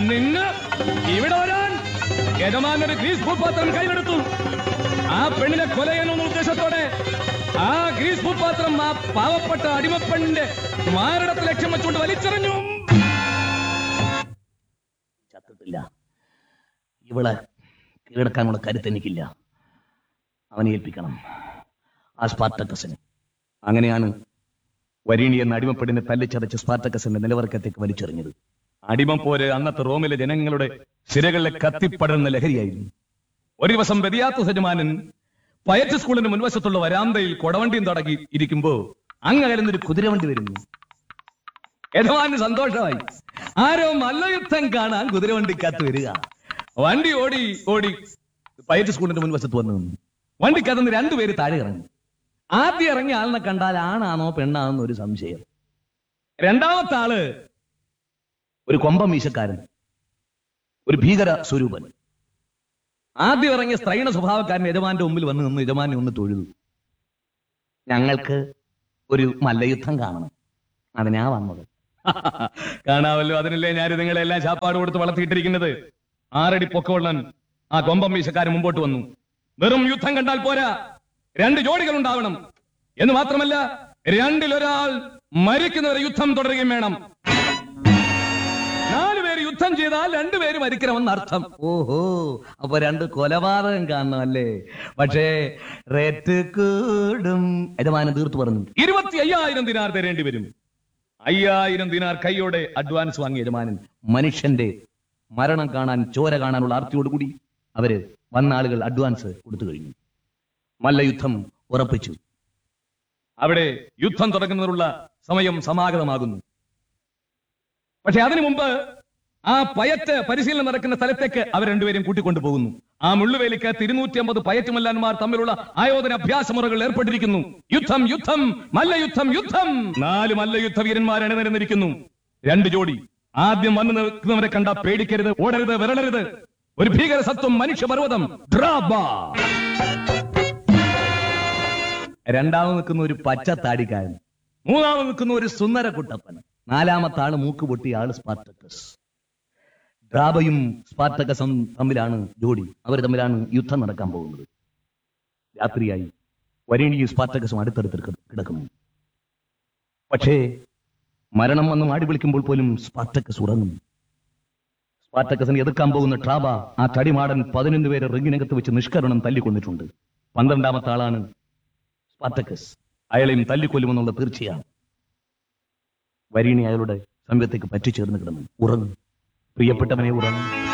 നിങ്ങൾ ഇവിടെ വരാൻ യജമാനൊരു ഗ്രീസ് ഭൂപാത്രം കയ്യിലെടുത്തു ആ പെണ്ണിനെ കൊല ചെയ്യുന്ന ഉദ്ദേശത്തോടെ ആ ഗ്രീസ് ഭൂപാത്രം ആ പാവപ്പെട്ട അടിമപ്പെണ്ണിന്റെ മാരടത്ത് ലക്ഷ്യം വെച്ചുകൊണ്ട് വലിച്ചെറിഞ്ഞു ചത്തിട്ടില്ല ഇവളെ കീഴടക്കാനുള്ള കരുത്ത് എനിക്കില്ല അവനെ ഏൽപ്പിക്കണം ആ സ്പാർട്ടക്കസിന് അങ്ങനെയാണ് വരീണി എന്ന അടിമപ്പെടിനെ തല്ലിച്ചതച്ച് സ്പാർട്ടക്കസിന്റെ നിലവർക്കത്തേക്ക് വലിച്ചെറിഞ്ഞത് അടിമം പോര് അന്നത്തെ റോമിലെ ജനങ്ങളുടെ സിരകളിലെ കത്തിപ്പടരുന്ന ലഹരിയായിരുന്നു ഒരു ദിവസം വ്യതിയാത്ത യജമാനൻ പയറ്റ് സ്കൂളിന് മുൻവശത്തുള്ള വരാന്തയിൽ കൊടവണ്ടിയും തുടങ്ങി ഇരിക്കുമ്പോ അങ്ങകലുന്നൊരു കുതിരവണ്ടി വരുന്നു യജമാന് സന്തോഷമായി ആരോ മല്ലയുദ്ധം കാണാൻ കുതിരവണ്ടിക്കകത്ത് വരിക വണ്ടി ഓടി ഓടി പൈറ്റ് സ്കൂളിന്റെ മുൻവശത്ത് വന്നു നിന്നു വണ്ടിക്കകത്ത് രണ്ടുപേര് താഴെ ഇറങ്ങി ആദ്യം ഇറങ്ങിയ ആളിനെ കണ്ടാൽ ആണാണോ പെണ്ണാണെന്നോ ഒരു സംശയം രണ്ടാമത്തെ ആള് ഒരു കൊമ്പം മീശക്കാരൻ ഒരു ഭീകര സ്വരൂപൻ ആദ്യം ഇറങ്ങിയ സ്ത്രൈണ സ്വഭാവക്കാരൻ യജമാന്റെ മുമ്പിൽ വന്ന് നിന്ന് യജമാനെ ഒന്ന് തൊഴുതു ഞങ്ങൾക്ക് ഒരു മല്ലയുദ്ധം കാണണം അതിനാ വന്നത് കാണാമല്ലോ അതിനല്ലേ ഞാൻ നിങ്ങളെല്ലാം ചാപ്പാട് കൊടുത്ത് വളർത്തിയിട്ടിരിക്കുന്നത് ആറടി പൊക്കമുള്ളൻ ആ കൊമ്പം മീശക്കാരൻ മുമ്പോട്ട് വന്നു വെറും യുദ്ധം കണ്ടാൽ പോരാ രണ്ട് ജോഡികൾ ഉണ്ടാവണം എന്ന് മാത്രമല്ല രണ്ടിലൊരാൾ മരിക്കുന്നവരെ യുദ്ധം തുടരുകയും വേണം നാല് പേര് യുദ്ധം ചെയ്താൽ രണ്ടുപേര് മരിക്കണമെന്ന് അർത്ഥം ഓഹോ അപ്പൊ രണ്ട് കൊലപാതകം കാണണം അല്ലേ പക്ഷേ റേറ്റ് കൂടും യജമാനൻ തീർത്തു പറഞ്ഞു ഇരുപത്തി അയ്യായിരം ദിനാർ തരേണ്ടി വരും അയ്യായിരം ദിനാർ കൈയോടെ അഡ്വാൻസ് വാങ്ങിയ യജമാനൻ മനുഷ്യന്റെ മരണം കാണാൻ ചോര കാണാനുള്ള ആർത്തിയോടുകൂടി അവര് വന്ന ആളുകൾ അഡ്വാൻസ് കൊടുത്തു കഴിഞ്ഞു മല്ലയുദ്ധം ഉറപ്പിച്ചു അവിടെ യുദ്ധം തുടങ്ങുന്നതിനുള്ള സമയം സമാഗതമാകുന്നു പക്ഷെ അതിനു മുമ്പ് ആ പയറ്റ് പരിശീലനം നടക്കുന്ന സ്ഥലത്തേക്ക് അവർ രണ്ടുപേരും കൂട്ടിക്കൊണ്ടു പോകുന്നു ആ മുള്ളുവേലിക്കകത്ത് ഇരുന്നൂറ്റി അമ്പത് പയറ്റുമല്ലാന്മാർ തമ്മിലുള്ള ആയോധന അഭ്യാസമുറകൾ ഏർപ്പെട്ടിരിക്കുന്നു യുദ്ധം യുദ്ധം മല്ലയുദ്ധം യുദ്ധം നാല് മല്ലയുദ്ധ വീരന്മാർ അണിനിരന്നിരിക്കുന്നു രണ്ട് ജോഡി ആദ്യം വന്നു നിൽക്കുന്നവരെ കണ്ട പേടിക്കരുത് ഓടരുത് വിരളരുത് ഒരു ഭീകര സത്വം മനുഷ്യപർവ്വതം ഡ്രാബ രണ്ടാമത് നിൽക്കുന്ന ഒരു പച്ച താടിക്കാരൻ മൂന്നാമത് നിൽക്കുന്ന ഒരു സുന്ദര കുട്ടപ്പൻ നാലാമത്തെ ആള് മൂക്ക് പൊട്ടിയ ആള് സ്പാർട്ടക്കസ് ഡ്രാബയും സ്പാർട്ടക്കസും തമ്മിലാണ് ജോഡി അവർ തമ്മിലാണ് യുദ്ധം നടക്കാൻ പോകുന്നത് രാത്രിയായി വരീണിയും സ്പാർട്ടക്കസും അടുത്തടുത്ത് കിട- കിടക്കുന്നു പക്ഷേ മരണം വന്ന് മാടി വിളിക്കുമ്പോൾ പോലും സ്പാർട്ടക്കസ് ഉറങ്ങുന്നു സ്പാർട്ടക്കസിനെ എതിർക്കാൻ പോകുന്ന ട്രാബ ആ തടിമാടൻ പതിനൊന്ന് പേരെ റിങ്ങിനകത്ത് വെച്ച് നിഷ്കരണം തല്ലിക്കൊന്നിട്ടുണ്ട് പന്ത്രണ്ടാമത്തെ ആളാണ് സ്പാർട്ടക്കസ് അയാളെയും തല്ലിക്കൊല്ലുമെന്നുള്ള തീർച്ചയാണ് വരീണി അയാളുടെ സമയത്തേക്ക് പറ്റിച്ചേർന്ന് കിടന്നു ഉറങ്ങും പ്രിയപ്പെട്ടവനെ ഉറങ്ങും